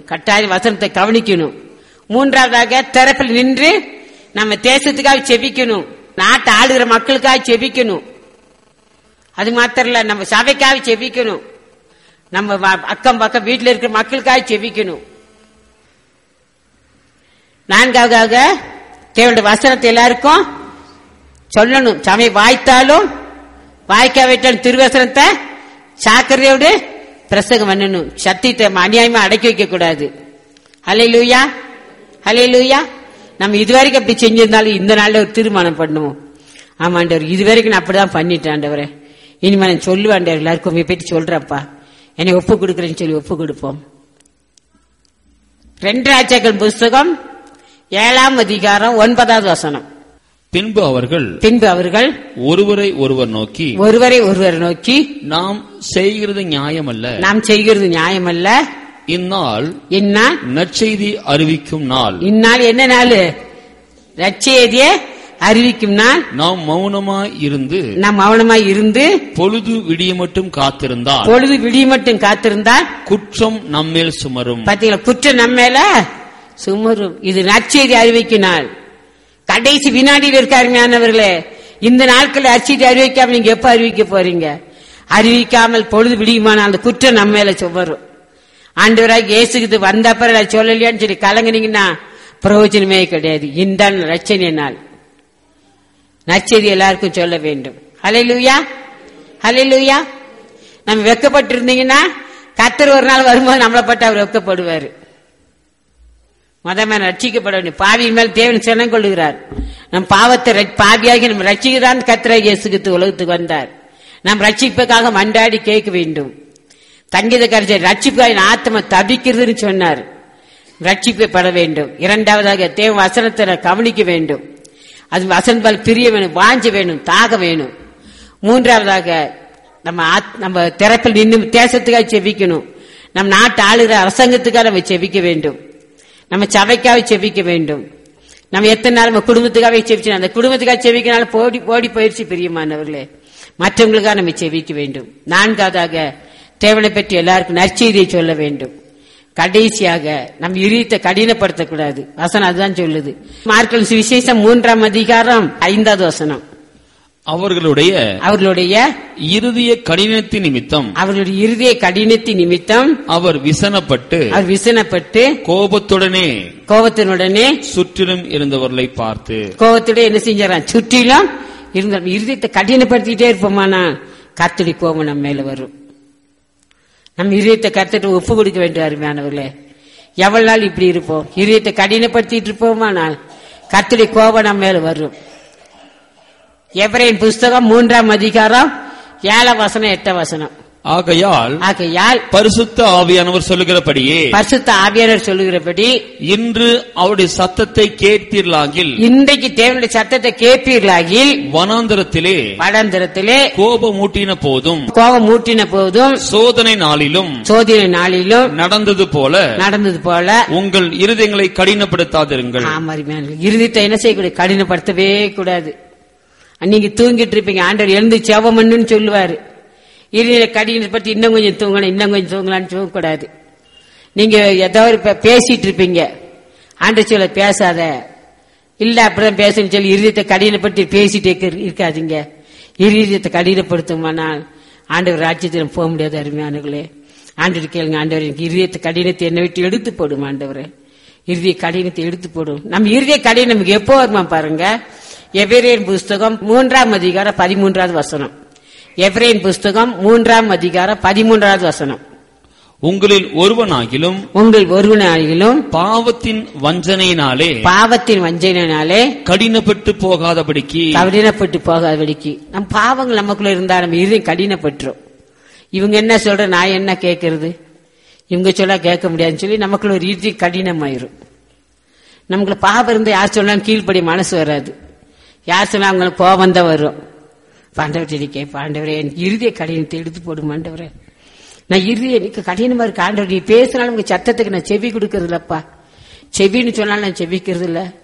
கட்டாய வசனத்தை கவனிக்கணும் மூன்றாவதாக திறப்பில் நின்று நம்ம தேசத்துக்காக செபிக்கணும் நாட்டை ஆளுகிற மக்களுக்காக செபிக்கணும் அது மாத்திரம் இல்ல நம்ம சபைக்காக செபிக்கணும் நம்ம வ- அக்கம் பக்கம் வீட்டில் இருக்கிற மக்களுக்காக செபிக்கணும் நான்காவதாக தேவனுடைய வசனத்தை எல்லாருக்கும் சொல்லணும் சமயம் வாய்த்தாலும் வாய்க்காவிட்டாலும் திருவசனத்தை சாக்கிரதையோடு பிரசங்கம் பண்ணணும் சத்தியத்தை அநியாயமா அடக்கி வைக்க கூடாது ஹலே லூயா ஹலே லூயா நம்ம இதுவரைக்கும் அப்படி செஞ்சிருந்தாலும் இந்த நாள்ல ஒரு தீர்மானம் பண்ணுவோம் ஆமாண்டவர் இதுவரைக்கும் நான் அப்படிதான் பண்ணிட்டேன் ஆண்டவரே இனிமே நான் சொல்லுவாண்டவர் எல்லாருக்கும் உங்களை பற்றி சொல்றப்பா என்னை ஒப்பு கொடுக்குறேன்னு சொல்லி ஒப்பு கொடுப்போம் ரெண்டு ராஜாக்கள் புஸ்தகம் ஏழாம் அதிகாரம் ஒன்பதாவது வசனம் பின்பு அவர்கள் பின்பு அவர்கள் ஒருவரை ஒருவர் நோக்கி ஒருவரை ஒருவர் நோக்கி நாம் செய்கிறது நியாயமல்ல நாம் செய்கிறது நியாயமல்ல இந்நாள் இந்நாள் நற்செய்தி அறிவிக்கும் நாள் இந்நாள் என்ன நாள் ரட்சேதிய அறிவிக்கும் நாள் நாம் மௌனமாய் இருந்து நாம் மௌனமாய் இருந்து பொழுது விடிய மட்டும் காத்திருந்தால் பொழுது விடிய மட்டும் காத்திருந்தால் குற்றம் நம்மேல் சுமரும் பாத்தீங்களா குற்றம் நம்ம மேல சுமரும் இது நற்செய்தி அறிவிக்கும் நாள் கடைசி வினாடியில் இருக்க அருமையானவர்களே இந்த நாட்கள் அச்செய்தி அறிவிக்காம நீங்க எப்ப அறிவிக்க போறீங்க அறிவிக்காமல் பொழுது விடியுமானால் அந்த குற்றம் நம்ம மேல சுமரும் ஆண்டவராக இயேசுக்கு வந்த அப்புறம் நான் சொல்லலையான்னு சொல்லி கலங்குனீங்கன்னா பிரயோஜனமே கிடையாது இந்த ரச்சனை நாள் நற்செய்தி எல்லாருக்கும் சொல்ல வேண்டும் ஹலே லூயா ஹலே லூயா நம்ம வெக்கப்பட்டிருந்தீங்கன்னா கத்தர் ஒரு நாள் வரும்போது நம்மளை பட்டு அவர் வெக்கப்படுவார் மதமே ரட்சிக்கப்பட வேண்டும் பாவியின் மேல் தேவன் சினம் கொள்ளுகிறார் நம் பாவத்தை ரட்சி- பாவியாகி நம்ம ரட்சிக்கிறான் கத்திர இயேசுக்கு உலகத்துக்கு வந்தார் நாம் ரட்சிப்புக்காக மண்டாடி கேட்க வேண்டும் தங்கித கரைச்சல் ரட்சிப்புக்காக என் ஆத்மா தபிக்கிறதுன்னு சொன்னார் ரட்சிக்கப்பட வேண்டும் இரண்டாவதாக தேவ வசனத்தை நான் கவனிக்க வேண்டும் அது வசனத்தால் பிரிய வேணும் வாஞ்ச வேணும் தாக வேணும் மூன்றாவதாக நம்ம ஆத்- நம்ம திறப்பில் நின்று தேசத்துக்காக செபிக்கணும் நம் நாட்டு ஆளுகிற அரசாங்கத்துக்காக நம்ம செபிக்க வேண்டும் நம்ம சபைக்காக செபிக்க வேண்டும் நம்ம எத்தனை நாள் நம்ம குடும்பத்துக்காக செபிச்சோம் அந்த குடும்பத்துக்காக செபிக்கனால போடி போடி பயிற்சி பிரியமானவர்களே மற்றவங்களுக்காக நம்ம செபிக்க வேண்டும் நான்காவதாக தேவனை பற்றி எல்லாருக்கும் நற்செய்தியை சொல்ல வேண்டும் கடைசியாக நம் இருத்தை கடினப்படுத்தக்கூடாது வசனம் அதுதான் சொல்லுது மார்க்கல் சுவிசேஷம் மூன்றாம் அதிகாரம் ஐந்தாவது வசனம் அவர்களுடைய அவர்களுடைய இறுதிய கடினத்தின் நிமித்தம் அவர்களுடைய இருதய கடினத்தின் நிமித்தம் அவர் விசனப்பட்டு அவர் விசனப்பட்டு கோபத்துடனே கோபத்தினுடனே சுற்றிலும் இருந்தவர்களை பார்த்து கோபத்தோட என்ன செஞ்சாராம் சுற்றிலும் இருந்த இருதயத்தை கடினப்படுத்திட்டே இருப்போமானா கத்தடி கோபம் நம்ம மேல வரும் நம்ம இருதயத்தை கத்துட்டு ஒப்பு கொடுக்க வேண்டும் அருமையானவர்களே எவ்வளவு நாள் இப்படி இருப்போம் இருதயத்தை கடினப்படுத்திட்டு இருப்போமானால் கத்தடி கோபம் நம்ம மேல வரும் எவரையின் புஸ்தகம் மூன்றாம் அதிகாரம் ஏழாம் வசனம் எட்ட வசனம் ஆகையால் ஆகையால் பரிசுத்த ஆவியானவர் சொல்லுகிறபடியே பரிசுத்த ஆவியானவர் சொல்லுகிறபடி இன்று அவருடைய சத்தத்தை கேட்பீர்களாகில் இன்றைக்கு தேவனுடைய சத்தத்தை கேட்பீர்களாகில் வனாந்தரத்திலே வடந்திரத்திலே கோபமூட்டின போதும் கோபம் மூட்டின போதும் சோதனை நாளிலும் சோதனை நாளிலும் நடந்தது போல நடந்தது போல உங்கள் இருதயங்களை கடினப்படுத்தாதிருங்கள் ஆமாரிமையான இருதயத்தை என்ன செய்யக்கூடாது கடினப்படுத்தவே கூடாது நீங்க தூங்கிட்டு இருப்பீங்க ஆண்டவர் எழுந்து செவம் பண்ணுன்னு சொல்லுவாரு இருதய கடினப்படுத்தி இன்னும் கொஞ்சம் தூங்கணும் இன்னும் கொஞ்சம் தூங்கலாம்னு தூங்கக்கூடாது நீங்க ஏதோ ஒரு பே- பேசிட்டு இருப்பீங்க ஆண்டவர் சொல்ல பேசாத இல்ல அப்படிதான் பேசணும்னு சொல்லி இருதயத்தை கடினப்படுத்தி பேசிட்டே இருக்கு- இருக்காதீங்க இருதயத்தை கடினப்படுத்துமானால் ஆண்டவர் ராஜ்யத்தில் போக முடியாது அருமையானங்களே ஆண்டவர் கேளுங்க ஆண்டவர் எனக்கு இருதயத்தை கடினத்தை என்னை விட்டு எடுத்து போடும் ஆண்டவரே இறுதிய கடினத்தை எடுத்து போடும் நம்ம இறுதிய கடினம் நமக்கு எப்போ வருமா பாருங்க எபிரேன் புஸ்தகம் மூன்றாம் அதிகாரம் பதிமூன்றாவது வசனம் எபிரேன் புஸ்தகம் மூன்றாம் அதிகாரம் பதிமூன்றாவது வசனம் உங்களில் ஒருவனாகிலும் உங்கள் ஒருவனாகிலும் பாவத்தின் வஞ்சனையினாலே பாவத்தின் வஞ்சனையினாலே கடினப்பட்டு போகாதபடிக்கு கடினப்பட்டு போகாதபடிக்கு நம் பாவங்கள் நமக்குள்ள இருந்தா நம்ம இருதயம் கடினப்பட்டுரும் இவங்க என்ன சொல்ற நான் என்ன கேட்கறது இவங்க சொல்ல கேட்க முடியாதுன்னு சொல்லி நமக்குள்ள ஒரு இறுதி கடினமாயிரும் நமக்குள்ள பாவம் இருந்து யார் சொன்னாலும் கீழ்ப்படி மனசு வராது யார் சொன்னா அவங்களுக்கு கோபம் தான் வரும் பாண்டவர்கிட்ட கேட்ப ஆண்டவரே என் இறுதிய கடினத்தை எடுத்து போடும் ஆண்டவரே நான் இறுதிய எனக்கு கடினமா இருக்கு ஆண்டவர் நீ பேசினாலும் உங்க சத்தத்துக்கு நான் செவி கொடுக்கறது இல்லப்பா செவின்னு சொன்னாலும் நான் செவிக்கிறது இல்ல